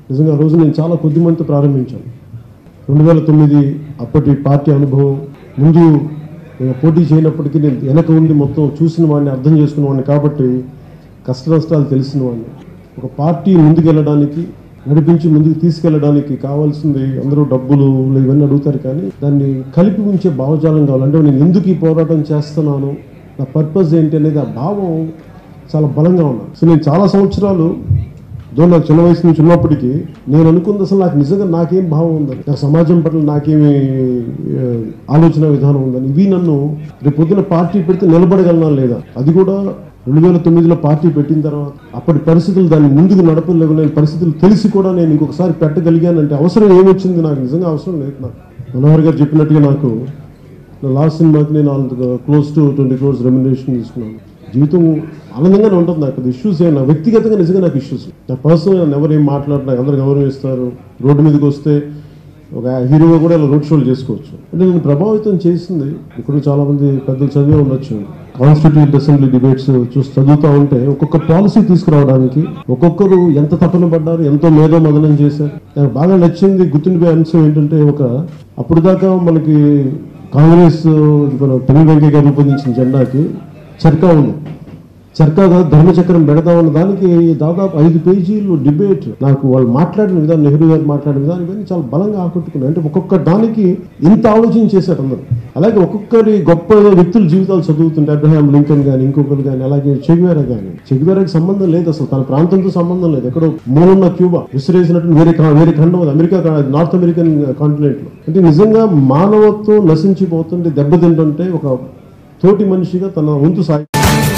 నిజంగా ఆ రోజు నేను చాలా కొద్ది మందితో ప్రారంభించాను రెండు వేల తొమ్మిది అప్పటి పార్టీ అనుభవం ముందు నేను పోటీ చేయనప్పటికీ నేను వెనక ఉండి మొత్తం చూసిన వాడిని అర్థం చేసుకున్న వాడిని కాబట్టి కష్ట నష్టాలు తెలిసిన వాడిని ఒక పార్టీ ముందుకెళ్ళడానికి నడిపించి ముందుకు తీసుకెళ్ళడానికి కావాల్సింది అందరూ డబ్బులు ఇవన్నీ అడుగుతారు కానీ దాన్ని కలిపి ఉంచే భావజాలం కావాలి అంటే నేను ఎందుకు ఈ పోరాటం చేస్తున్నాను నా పర్పస్ ఏంటి అనేది ఆ భావం చాలా బలంగా ఉన్నాను సో నేను చాలా సంవత్సరాలు దో నాకు చిన్న వయసు నుంచి ఉన్నప్పటికీ నేను అనుకుంది అసలు నాకు నిజంగా నాకేం భావం ఉందని నాకు సమాజం పట్ల నాకేమి ఆ, ఆలోచన విధానం ఉందని ఇవి నన్ను రేపు పొద్దున పార్టీ పెడితే నిలబడగలనా లేదా అది కూడా రెండు వేల తొమ్మిదిలో పార్టీ పెట్టిన తర్వాత అప్పటి పరిస్థితులు దాన్ని ముందుకు నడపలేని పరిస్థితులు తెలిసి కూడా నేను ఇంకొకసారి పెట్టగలిగానంటే అవసరం ఏమొచ్చింది నాకు నిజంగా అవసరం లేదు నాకు మనోహర్ గారు చెప్పినట్టుగా నాకు నా లాస్ట్ సినిమాకి నేను అంత close to twenty crores remuneration తీసుకున్నాను జీవితం ఆనందంగానే ఉంటుంది నాకు అది ఇష్యూస్ ఏం నా వ్యక్తిగతంగా నిజంగా నాకు ఇష్యూస్ నా పర్సనల్ ఎవరు ఏం మాట్లాడినా అందరు గౌరవిస్తారు రోడ్డు మీదకి వస్తే ఒక హీరోగా కూడా ఇలా రోడ్ షోలు చేసుకోవచ్చు అంటే నేను ప్రభావితం చేసింది ఇప్పుడు చాలా మంది పెద్దలు చదివే ఉండొచ్చు కాన్స్టిట్యూట్ అసెంబ్లీ డిబేట్స్ చూసి చదువుతూ ఉంటే ఒక్కొక్క పాలసీ తీసుకురావడానికి ఒక్కొక్కరు ఎంత తపన పడ్డారు ఎంతో మేధో మదనం చేశారు నాకు బాగా నచ్చింది గుర్తుండిపోయే అంశం ఏంటంటే ఒక అప్పుడు దాకా మనకి కాంగ్రెస్ మన పెను వెంకయ్య గారు రూపొందించిన జెండాకి చర్కా ఉంది చర్కా కాదు ధర్మచక్రం పెడదామన్న దానికి దాదాపు ఐదు పేజీలు డిబేట్ నాకు వాళ్ళు మాట్లాడిన విధానం నెహ్రూ గారు మాట్లాడిన విధానం కానీ చాలా బలంగా ఆకట్టుకున్నాయి అంటే ఒక్కొక్క దానికి ఇంత ఆలోచన చేశారు అందరూ అలాగే ఒక్కొక్కరి గొప్ప వ్యక్తుల జీవితాలు చదువుతుంటే అబ్రహాం లింకన్ కానీ ఇంకొకరు కానీ అలాగే చెగువేరా కానీ చెగువేరాకి సంబంధం లేదు అసలు తన ప్రాంతంతో సంబంధం లేదు ఎక్కడో మూలన్న క్యూబా విసిరేసినట్టు వేరే కా- వేరే ఖండం అది అమెరికా కా- నార్త్ అమెరికన్ కాంటినెంట్ లో అంటే నిజంగా మానవత్వం నశించిపోతుంటే దెబ్బతింటుంటే ఒక తోటి మనిషిగా తన వంతు సాయి